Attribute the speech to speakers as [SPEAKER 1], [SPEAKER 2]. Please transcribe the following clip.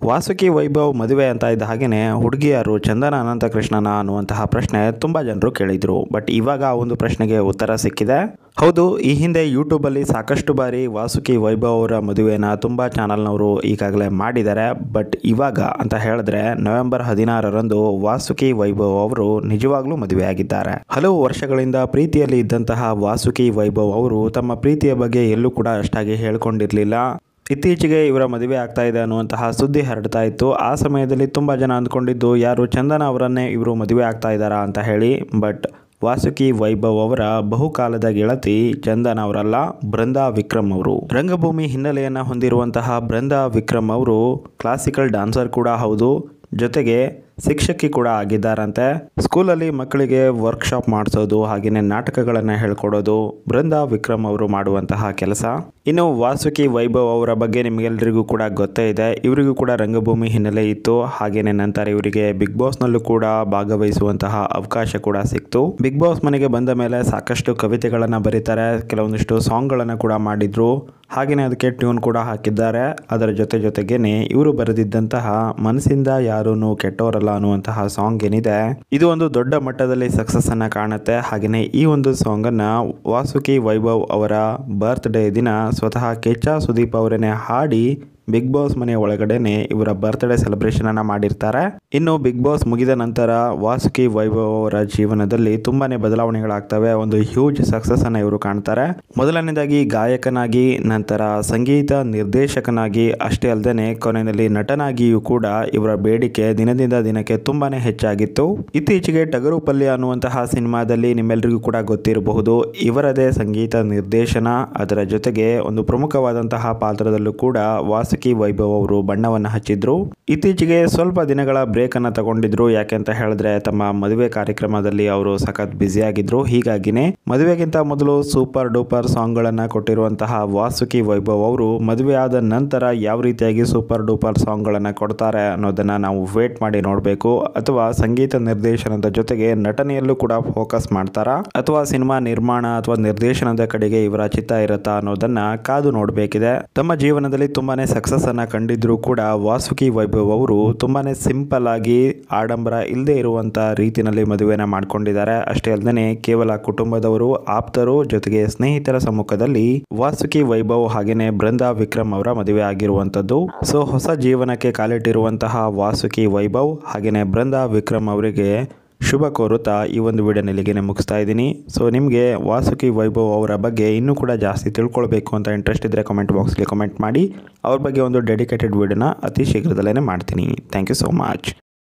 [SPEAKER 1] ವಾಸುಕಿ ವೈಭವ್ ಮದುವೆ ಅಂತ ಇದ್ದ ಹಾಗೆಯೇ ಹುಡುಗಿಯರು ಚಂದನ ಅನಂತಕೃಷ್ಣನ ಅನ್ನುವಂತಹ ಪ್ರಶ್ನೆ ತುಂಬ ಜನರು ಕೇಳಿದರು ಬಟ್ ಇವಾಗ ಆ ಒಂದು ಪ್ರಶ್ನೆಗೆ ಉತ್ತರ ಸಿಕ್ಕಿದೆ ಹೌದು ಈ ಹಿಂದೆ ಯೂಟ್ಯೂಬಲ್ಲಿ ಸಾಕಷ್ಟು ಬಾರಿ ವಾಸುಕಿ ವೈಭವ್ ಅವರ ಮದುವೆನ ತುಂಬ ಚಾನಲ್ನವರು ಈಗಾಗಲೇ ಮಾಡಿದ್ದಾರೆ ಬಟ್ ಇವಾಗ ಅಂತ ಹೇಳಿದ್ರೆ ನವೆಂಬರ್ ಹದಿನಾರರಂದು ವಾಸುಕಿ ವೈಭವ್ ಅವರು ನಿಜವಾಗ್ಲೂ ಮದುವೆಯಾಗಿದ್ದಾರೆ ಹಲವು ವರ್ಷಗಳಿಂದ ಪ್ರೀತಿಯಲ್ಲಿ ಇದ್ದಂತಹ ವಾಸುಕಿ ವೈಭವ್ ಅವರು ತಮ್ಮ ಪ್ರೀತಿಯ ಬಗ್ಗೆ ಎಲ್ಲೂ ಕೂಡ ಅಷ್ಟಾಗಿ ಹೇಳ್ಕೊಂಡಿರಲಿಲ್ಲ ಇತ್ತೀಚೆಗೆ ಇವರ ಮದುವೆ ಆಗ್ತಾ ಇದೆ ಅನ್ನುವಂತಹ ಸುದ್ದಿ ಹರಡ್ತಾ ಇತ್ತು ಆ ಸಮಯದಲ್ಲಿ ತುಂಬ ಜನ ಅಂದ್ಕೊಂಡಿದ್ದು ಯಾರು ಚಂದನ ಅವರನ್ನೇ ಇವರು ಮದುವೆ ಆಗ್ತಾ ಇದ್ದಾರಾ ಅಂತ ಹೇಳಿ ಬಟ್ ವಾಸುಕಿ ವೈಭವ್ ಅವರ ಬಹುಕಾಲದ ಗೆಳತಿ ಚಂದನ ಅವರಲ್ಲ ಬೃಂದಾ ವಿಕ್ರಮ್ ಅವರು ರಂಗಭೂಮಿ ಹಿನ್ನೆಲೆಯನ್ನು ಹೊಂದಿರುವಂತಹ ಬೃಂದಾ ವಿಕ್ರಮ್ ಅವರು ಕ್ಲಾಸಿಕಲ್ ಡಾನ್ಸರ್ ಕೂಡ ಹೌದು ಜೊತೆಗೆ ಶಿಕ್ಷಕಿ ಕೂಡ ಆಗಿದ್ದಾರಂತೆ ಸ್ಕೂಲಲ್ಲಿ ಮಕ್ಕಳಿಗೆ ವರ್ಕ್ಶಾಪ್ ಮಾಡಿಸೋದು ಹಾಗೆಯೇ ನಾಟಕಗಳನ್ನು ಹೇಳ್ಕೊಡೋದು ಬೃಂದಾ ವಿಕ್ರಮ್ ಅವರು ಮಾಡುವಂತಹ ಕೆಲಸ ಇನ್ನು ವಾಸುಕಿ ವೈಭವ್ ಅವರ ಬಗ್ಗೆ ನಿಮಗೆಲ್ಲರಿಗೂ ಕೂಡ ಗೊತ್ತೇ ಇದೆ ಇವರಿಗೂ ಕೂಡ ರಂಗಭೂಮಿ ಹಿನ್ನೆಲೆ ಇತ್ತು ಹಾಗೆಯೇ ನಂತರ ಇವರಿಗೆ ಬಿಗ್ ಬಾಸ್ನಲ್ಲೂ ಕೂಡ ಭಾಗವಹಿಸುವಂತಹ ಅವಕಾಶ ಕೂಡ ಸಿಕ್ತು ಬಿಗ್ ಬಾಸ್ ಮನೆಗೆ ಬಂದ ಮೇಲೆ ಸಾಕಷ್ಟು ಕವಿತೆಗಳನ್ನು ಬರೀತಾರೆ ಕೆಲವೊಂದಿಷ್ಟು ಸಾಂಗ್ಗಳನ್ನು ಕೂಡ ಮಾಡಿದ್ರು ಹಾಗೆಯೇ ಅದಕ್ಕೆ ಟ್ಯೂನ್ ಕೂಡ ಹಾಕಿದ್ದಾರೆ ಅದರ ಜೊತೆ ಜೊತೆಗೇನೆ ಇವರು ಬರೆದಿದ್ದಂತಹ ಮನಸ್ಸಿಂದ ಯಾರೂ ಕೆಟ್ಟವರಲ್ಲ ಅನ್ನುವಂತಹ ಸಾಂಗ್ ಏನಿದೆ ಇದು ಒಂದು ದೊಡ್ಡ ಮಟ್ಟದಲ್ಲಿ ಸಕ್ಸಸ್ ಅನ್ನ ಕಾಣುತ್ತೆ ಹಾಗೆಯೇ ಈ ಒಂದು ಸಾಂಗ್ ಅನ್ನ ವಾಸುಕಿ ವೈಭವ್ ಅವರ ಬರ್ತ್ಡೇ ದಿನ ಸ್ವತಃ ಕೆಚ್ಚ ಸುದೀಪ್ ಅವರನ್ನೇ ಹಾಡಿ ಬಿಗ್ ಬಾಸ್ ಮನೆಯ ಒಳಗಡೆನೆ ಇವರ ಬರ್ತ್ಡೇ ಸೆಲೆಬ್ರೇಷನ್ ಅನ್ನ ಮಾಡಿರ್ತಾರೆ ಇನ್ನು ಬಿಗ್ ಬಾಸ್ ಮುಗಿದ ನಂತರ ವಾಸುಕಿ ವೈಭವ್ ಅವರ ಜೀವನದಲ್ಲಿ ತುಂಬಾನೇ ಬದಲಾವಣೆಗಳಾಗ್ತವೆ ಒಂದು ಹ್ಯೂಜ್ ಸಕ್ಸಸ್ ಅನ್ನ ಇವರು ಕಾಣ್ತಾರೆ ಮೊದಲನೇದಾಗಿ ಗಾಯಕನಾಗಿ ನಂತರ ಸಂಗೀತ ನಿರ್ದೇಶಕನಾಗಿ ಅಷ್ಟೇ ಅಲ್ಲದೆ ಕೊನೆಯಲ್ಲಿ ನಟನಾಗಿಯೂ ಕೂಡ ಇವರ ಬೇಡಿಕೆ ದಿನದಿಂದ ದಿನಕ್ಕೆ ತುಂಬಾನೇ ಹೆಚ್ಚಾಗಿತ್ತು ಇತ್ತೀಚೆಗೆ ಟಗರು ಪಲ್ಯ ಅನ್ನುವಂತಹ ಸಿನಿಮಾದಲ್ಲಿ ನಿಮ್ಮೆಲ್ಲರಿಗೂ ಕೂಡ ಗೊತ್ತಿರಬಹುದು ಇವರದೇ ಸಂಗೀತ ನಿರ್ದೇಶನ ಅದರ ಜೊತೆಗೆ ಒಂದು ಪ್ರಮುಖವಾದಂತಹ ಪಾತ್ರದಲ್ಲೂ ಕೂಡ ವಾಸುಕಿ ವೈಭವ್ ಅವರು ಬಣ್ಣವನ್ನು ಹಚ್ಚಿದ್ರು ಇತ್ತೀಚೆಗೆ ಸ್ವಲ್ಪ ದಿನಗಳ ಬ್ರೇಕ್ ಅನ್ನ ತಗೊಂಡಿದ್ರು ಯಾಕೆ ಅಂತ ಹೇಳಿದ್ರೆ ತಮ್ಮ ಮದುವೆ ಕಾರ್ಯಕ್ರಮದಲ್ಲಿ ಅವರು ಸಖತ್ ಬ್ಯುಸಿ ಆಗಿದ್ರು ಹೀಗಾಗಿನೇ ಮದುವೆಗಿಂತ ಮೊದಲು ಸೂಪರ್ ಡೂಪರ್ ಸಾಂಗ್ ಗಳನ್ನ ಕೊಟ್ಟಿರುವಂತಹ ವಾಸುಕಿ ವೈಭವ್ ಅವರು ಮದುವೆ ಆದ ನಂತರ ಯಾವ ರೀತಿಯಾಗಿ ಸೂಪರ್ ಡೂಪರ್ ಸಾಂಗ್ ಗಳನ್ನ ಕೊಡ್ತಾರೆ ಅನ್ನೋದನ್ನ ನಾವು ವೇಟ್ ಮಾಡಿ ನೋಡಬೇಕು ಅಥವಾ ಸಂಗೀತ ನಿರ್ದೇಶನದ ಜೊತೆಗೆ ನಟನೆಯಲ್ಲೂ ಕೂಡ ಫೋಕಸ್ ಮಾಡ್ತಾರಾ ಅಥವಾ ಸಿನಿಮಾ ನಿರ್ಮಾಣ ಅಥವಾ ನಿರ್ದೇಶನದ ಕಡೆಗೆ ಇವರ ಚಿತ್ತ ಇರುತ್ತಾ ಅನ್ನೋದನ್ನ ಕಾದು ನೋಡಬೇಕಿದೆ ತಮ್ಮ ಜೀವನದಲ್ಲಿ ತುಂಬಾನೇ ಸಕ್ಸಸ್ ಅನ್ನ ಕಂಡಿದ್ರು ಕೂಡ ವಾಸುಕಿ ವೈಭವ್ ಅವರು ತುಂಬಾನೇ ಸಿಂಪಲ್ ಆಗಿ ಆಡಂಬರ ಇಲ್ಲದೆ ಇರುವಂತ ರೀತಿನಲ್ಲಿ ಮದುವೆನ ಮಾಡ್ಕೊಂಡಿದ್ದಾರೆ ಅಷ್ಟೇ ಅಲ್ಲದೆ ಕೇವಲ ಕುಟುಂಬದವರು ಆಪ್ತರು ಜೊತೆಗೆ ಸ್ನೇಹಿತರ ಸಮ್ಮುಖದಲ್ಲಿ ವಾಸುಕಿ ವೈಭವ್ ಹಾಗೇನೆ ಬೃಂದಾ ವಿಕ್ರಮ್ ಅವರ ಮದುವೆ ಆಗಿರುವಂತದ್ದು ಸೊ ಹೊಸ ಜೀವನಕ್ಕೆ ಕಾಲಿಟ್ಟಿರುವಂತಹ ವಾಸುಕಿ ವೈಭವ್ ಹಾಗೇನೆ ಬೃಂದಾ ವಿಕ್ರಮ್ ಅವರಿಗೆ ಶುಭ ಕೋರುತ್ತಾ ಈ ಒಂದು ವಿಡಿಯೋನ ಇಲ್ಲಿಗೆ ಮುಗಿಸ್ತಾ ಇದ್ದೀನಿ ಸೊ ನಿಮಗೆ ವಾಸುಕಿ ವೈಭವ್ ಅವರ ಬಗ್ಗೆ ಇನ್ನೂ ಕೂಡ ಜಾಸ್ತಿ ತಿಳ್ಕೊಳ್ಬೇಕು ಅಂತ ಇಂಟ್ರೆಸ್ಟ್ ಇದ್ದರೆ ಕಮೆಂಟ್ ಬಾಕ್ಸ್ಗೆ ಕಮೆಂಟ್ ಮಾಡಿ ಅವ್ರ ಬಗ್ಗೆ ಒಂದು ಡೆಡಿಕೇಟೆಡ್ ವಿಡಿಯೋನ ಅತಿ ಶೀಘ್ರದಲ್ಲೇ ಮಾಡ್ತೀನಿ ಥ್ಯಾಂಕ್ ಯು ಸೋ ಮಚ್